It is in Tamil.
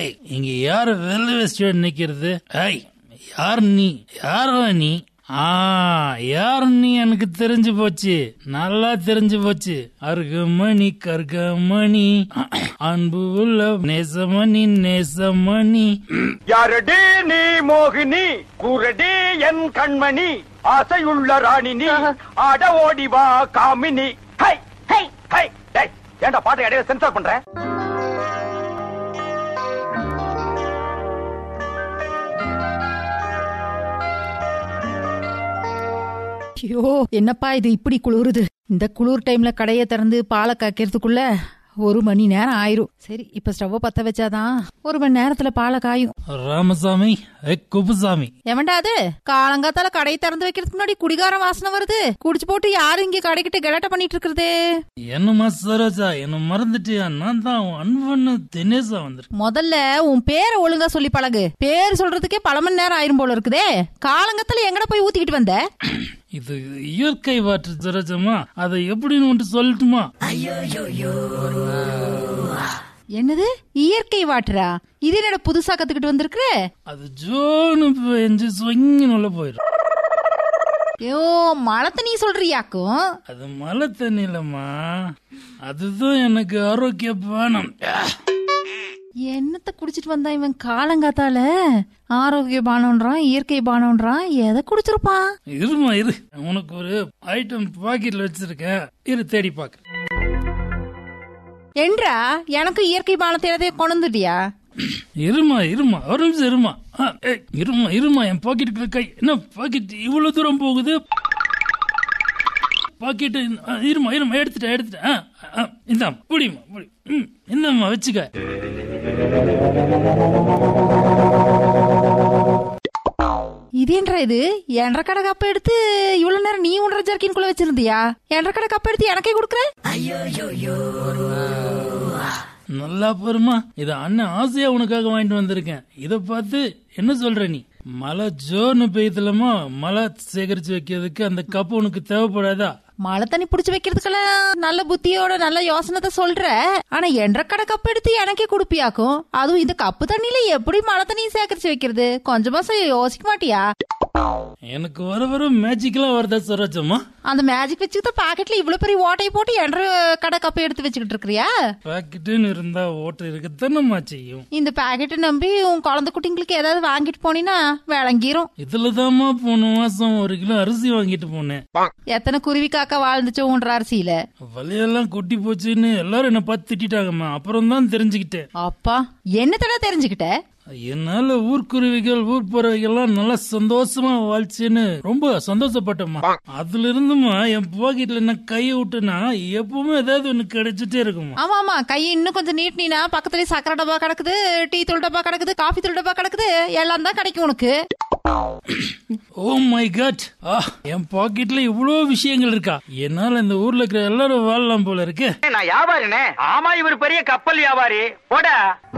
ஐய் இங்க யாரு வெள்ளை வெஸ்ட் நிக்கிறது ஐய் யார் நீ யாரா நீ ஆ யார் நீ எனக்கு தெரிஞ்சு போச்சு நல்லா தெரிஞ்சு போச்சு அருகமணி கருகமணி அன்பு உள்ள நேசமணி நேசமணி யாரடி நீ மோகினி கூரடி என் கண்மணி ஆசையுள்ள ராணி நீ ஆட ஓடி வா காமினி ஹை ஹை ஹை டேய் ஏன்டா பாட்டை இடையில சென்சார் பண்ற ஐயோ என்னப்பா இது இப்படி குளிருது இந்த குளிர் டைம்ல கடையை திறந்து பாலை காய்க்கிறதுக்குள்ள ஒரு மணி நேரம் ஆயிரும் சரி இப்ப ஸ்டவ் பத்த வச்சாதான் ஒரு மணி நேரத்துல பாலை காயும் ராமசாமி ஏ குப்புசாமி எவன்டா அது காலங்காத்தால கடையை திறந்து வைக்கிறதுக்கு முன்னாடி குடிகாரம் வாசனை வருது குடிச்சு போட்டு யாரு இங்க கடைக்கிட்ட கலாட்ட பண்ணிட்டு இருக்கிறது என்னம்மா சரோஜா என்ன மறந்துட்டியா நான் தான் உன் அன்பன்னு தினேசா வந்திருக்கேன் முதல்ல உன் பேரை ஒழுங்கா சொல்லி பழகு பேர் சொல்றதுக்கே பல மணி நேரம் ஆயிரும் போல இருக்குதே காலங்கத்துல எங்கட போய் ஊத்திக்கிட்டு வந்த இது இயற்கை வாற்று சரோஜமா அதை எப்படின்னு ஒன்று சொல்லட்டுமா என்னது இயற்கை வாட்டரா இது என்னடா புதுசா கத்துக்கிட்டு வந்திருக்கிற அது ஜோனு பெஞ்சு சொங்கின்னு உள்ள போயிடும் ஐயோ மழை தண்ணி சொல்றியாக்கும் அது மழை தண்ணி இல்லம்மா அதுதான் எனக்கு ஆரோக்கிய பானம் என்னத்த குடிச்சிட்டு வந்தா இவன் காலங்காத்தால ஆரோக்கிய பானம்ன்றான் இயற்கை பானம்ன்றான் எதை குடிச்சிருப்பான் இருமா இரு உனக்கு ஒரு ஐட்டம் பாக்கெட்ல வச்சிருக்கேன் இரு தேடி பாக்க என்றா எனக்கு இயற்கை பானத்தை எதையும் கொண்டு வந்துட்டியா இருமா இருமா ஒரு நிமிஷம் இருமா ஆ, ஏய், இருமா இருமா என் பாக்கெட்டுக்குள்ள கை என்ன பாக்கெட் இவ்வளவு தூரம் போகுது பாக்கெட் இருமா இருமா எடுத்துட்டேன் எடுத்துட்டேன் ஆ, ஆ, இந்தா புடிமா புடி ம், இந்தாம்மா வச்சுக்க இது என்றா இது என்ற கடை கப்ப எடுத்து இவ்வளவு நேரம் நீ ஒன்றரை ஜர்க்கின்குள்ள வச்சிருந்தியா என்ற கடை கப்ப எடுத்து எனக்கே கொடுக்குற நல்லா பாருமா இத அண்ணன் ஆசையா உனக்காக வாங்கிட்டு வந்திருக்கேன் இத பார்த்து என்ன சொல்ற நீ மழை ஜோன்னு பெய்யுதுலமா மழை சேகரிச்சு வைக்கிறதுக்கு அந்த கப்பு உனக்கு தேவைப்படாதா மழை தண்ணி புடிச்சு வைக்கிறதுக்கெல்லாம் நல்ல புத்தியோட நல்ல யோசனத்தை சொல்ற ஆனா என்ற கடை கப் எடுத்து எனக்கே குடுப்பியாக்கும் அதுவும் இந்த கப்பு தண்ணியில எப்படி மழை தண்ணியை சேகரிச்சு வைக்கிறது கொஞ்சமா ச- யோசிக்க மாட்டியா எனக்கு வர வர மேஜிக்கெல்லாம் வருதா சரோஜம்மா அந்த மேஜிக் வச்சுக்கிட்ட பாக்கெட்ல இவ்வளவு பெரிய ஓட்டையை போட்டு என்ற கடை கப்பை எடுத்து வச்சுக்கிட்டு இருக்கிறியா பாக்கெட்டுன்னு இருந்தா ஓட்டு இருக்கத்தானம்மா செய்யும் இந்த பாக்கெட்டை நம்பி உன் குழந்தை குட்டிங்களுக்கு ஏதாவது வாங்கிட்டு போனீன்னா விளங்கிரும் இதுலதாம்மா போன மாசம் ஒரு கிலோ அரிசி வாங்கிட்டு போனேன் எத்தனை குருவி காக்கா வாழ்ந்துச்சோ உன்ற அரிசியில வலையெல்லாம் கொட்டி போச்சுன்னு எல்லாரும் என்ன பார்த்து திட்டிட்டாங்கம்மா அப்புறம் தான் தெரிஞ்சுக்கிட்டேன் அப்பா என்னத்தடா தெரிஞ்சுக்கிட்ட என்னால ஊர்க்குருவிகள் ஊர் பறவைகள்லாம் நல்லா சந்தோஷமா வாழ்ச்சுன்னு ரொம்ப சந்தோஷப்பட்டேம்மா அதுல இருந்துமா என் பாக்கெட்ல நான் கையை விட்டுனா எப்பவுமே ஏதாவது ஒண்ணு கிடைச்சிட்டே இருக்குமா ஆமா ஆமா கை இன்னும் கொஞ்சம் நீட்டினா பக்கத்துலயே சக்கரை டப்பா கிடக்குது டீ தூள் டப்பா கிடக்குது காஃபி தூள் டப்பா கிடக்குது எல்லாம் தான் கிடைக்கும் உனக்கு ஓ மை காட் ஆ என் பாக்கெட்ல இவ்வளவு விஷயங்கள் இருக்கா என்னால இந்த ஊர்ல இருக்கிற எல்லாரும் வாழலாம் போல இருக்கு நான் வியாபாரினே ஆமா இவர் பெரிய கப்பல் வியாபாரி போடா